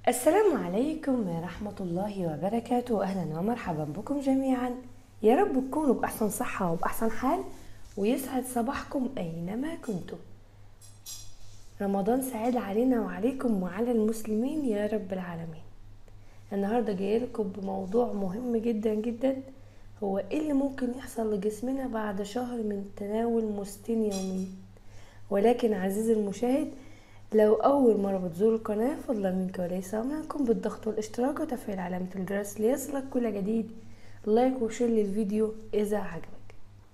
السلام عليكم ورحمة الله وبركاته أهلا ومرحبا بكم جميعا يا رب تكونوا بأحسن صحة وبأحسن حال ويسعد صباحكم أينما كنتم رمضان سعيد علينا وعليكم وعلى المسلمين يا رب العالمين النهاردة جاي لكم بموضوع مهم جدا جدا هو ايه اللي ممكن يحصل لجسمنا بعد شهر من تناول مستين يومي ولكن عزيزي المشاهد لو أول مرة بتزور القناة فضلا منك وليس أمركم بالضغط والاشتراك وتفعيل علامة الجرس ليصلك كل جديد لايك وشير للفيديو إذا عجبك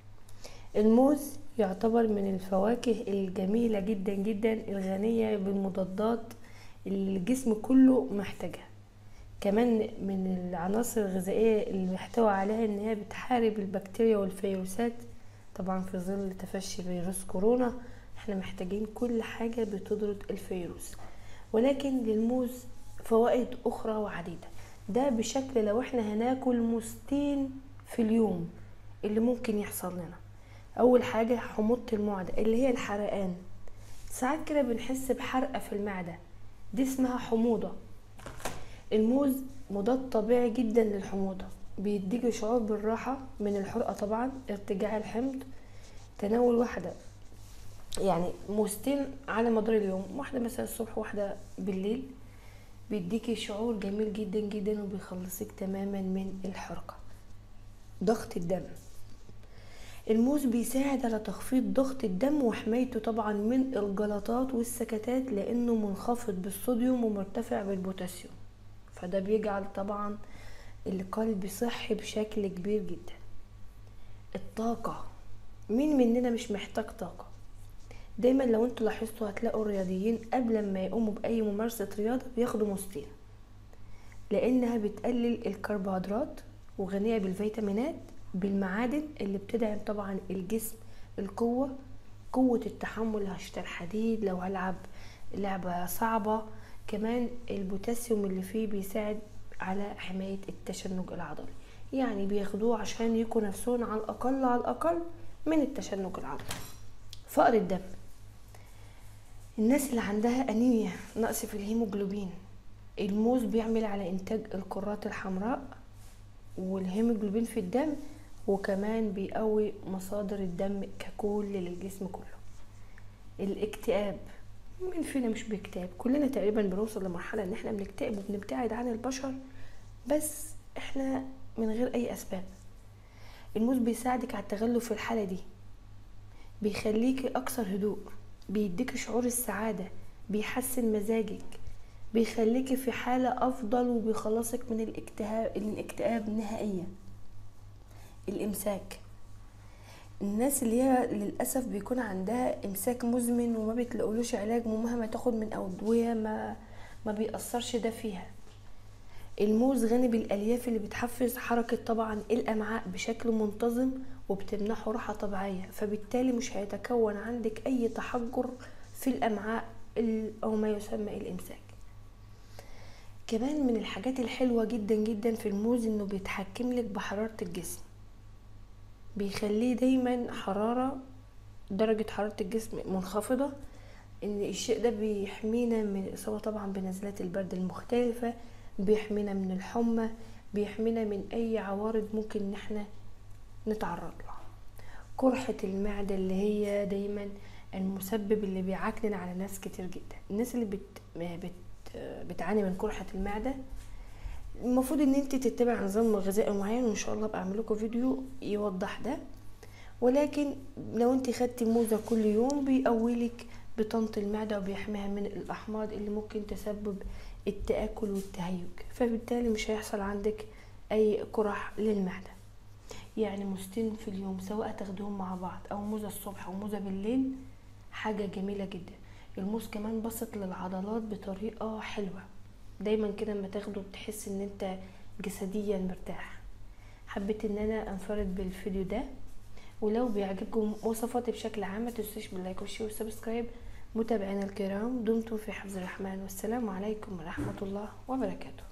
الموز يعتبر من الفواكه الجميلة جدا جدا الغنية بالمضادات اللي الجسم كله محتاجها كمان من العناصر الغذائية اللي محتوى عليها ان هي بتحارب البكتيريا والفيروسات طبعا في ظل تفشي فيروس كورونا احنا محتاجين كل حاجة بتطرد الفيروس ولكن للموز فوائد اخرى وعديدة ده بشكل لو احنا هناكل موزتين في اليوم اللي ممكن يحصل لنا اول حاجة حموضة المعدة اللي هي الحرقان ساعات كده بنحس بحرقة في المعدة دي اسمها حموضة الموز مضاد طبيعي جدا للحموضة بيديك شعور بالراحة من الحرقة طبعا ارتجاع الحمض تناول واحدة يعني موزتين على مدار اليوم واحدة مثلا الصبح واحدة بالليل بيديكي شعور جميل جدا جدا وبيخلصك تماما من الحرقة ضغط الدم الموز بيساعد على تخفيض ضغط الدم وحمايته طبعا من الجلطات والسكتات لانه منخفض بالصوديوم ومرتفع بالبوتاسيوم فده بيجعل طبعا القلب صحي بشكل كبير جدا الطاقة مين مننا مش محتاج طاقة دايما لو انتوا لاحظتوا هتلاقوا الرياضيين قبل ما يقوموا بأي ممارسة رياضة بياخدوا موستين لأنها بتقلل الكربوهيدرات وغنية بالفيتامينات بالمعادن اللي بتدعم طبعا الجسم القوة قوة التحمل هشتغل حديد لو هلعب لعبة صعبة كمان البوتاسيوم اللي فيه بيساعد على حماية التشنج العضلي يعني بياخدوه عشان يكون نفسهم على الأقل على الأقل من التشنج العضلي فقر الدم الناس اللي عندها أنيميا نقص في الهيموجلوبين الموز بيعمل على إنتاج الكرات الحمراء والهيموجلوبين في الدم وكمان بيقوي مصادر الدم ككل للجسم كله الاكتئاب مين فينا مش بيكتئب كلنا تقريبا بنوصل لمرحلة ان احنا بنكتئب وبنبتعد عن البشر بس احنا من غير اي اسباب الموز بيساعدك على التغلب في الحالة دي بيخليكي اكثر هدوء بيديك شعور السعادة بيحسن مزاجك بيخليكي في حالة افضل وبيخلصك من الاكتئاب الاكتئاب نهائيا الامساك الناس اللي هي للاسف بيكون عندها امساك مزمن وما بتلاقولوش علاج ومهما تاخد من ادويه ما ما بيأثرش ده فيها الموز غني بالالياف اللي بتحفز حركه طبعا الامعاء بشكل منتظم وبتمنحه راحه طبيعيه فبالتالي مش هيتكون عندك اي تحجر في الامعاء او ما يسمى الامساك كمان من الحاجات الحلوه جدا جدا في الموز انه بيتحكم لك بحراره الجسم بيخليه دايما حرارة درجة حرارة الجسم منخفضة ان الشيء ده بيحمينا من الاصابة طبعا بنزلات البرد المختلفة بيحمينا من الحمى بيحمينا من اي عوارض ممكن ان احنا نتعرض لها قرحة المعدة اللي هي دايما المسبب اللي بيعكنن على ناس كتير جدا الناس اللي بت... بت... بتعاني من قرحة المعدة المفروض ان انت تتبع نظام غذائي معين وان شاء الله بعمل لكم فيديو يوضح ده ولكن لو انت خدتي موزه كل يوم بيقويلك بطنة المعده وبيحميها من الاحماض اللي ممكن تسبب التاكل والتهيج فبالتالي مش هيحصل عندك اي قرح للمعده يعني موزتين في اليوم سواء تاخدوهم مع بعض او موزه الصبح او موزه بالليل حاجه جميله جدا الموز كمان بسط للعضلات بطريقه حلوه دايما كده لما تاخده بتحس ان انت جسديا مرتاح حبيت ان انا انفرد بالفيديو ده ولو بيعجبكم وصفاتي بشكل عام ما تنسوش باللايك والشير والسبسكرايب متابعينا الكرام دمتم في حفظ الرحمن والسلام عليكم ورحمه الله وبركاته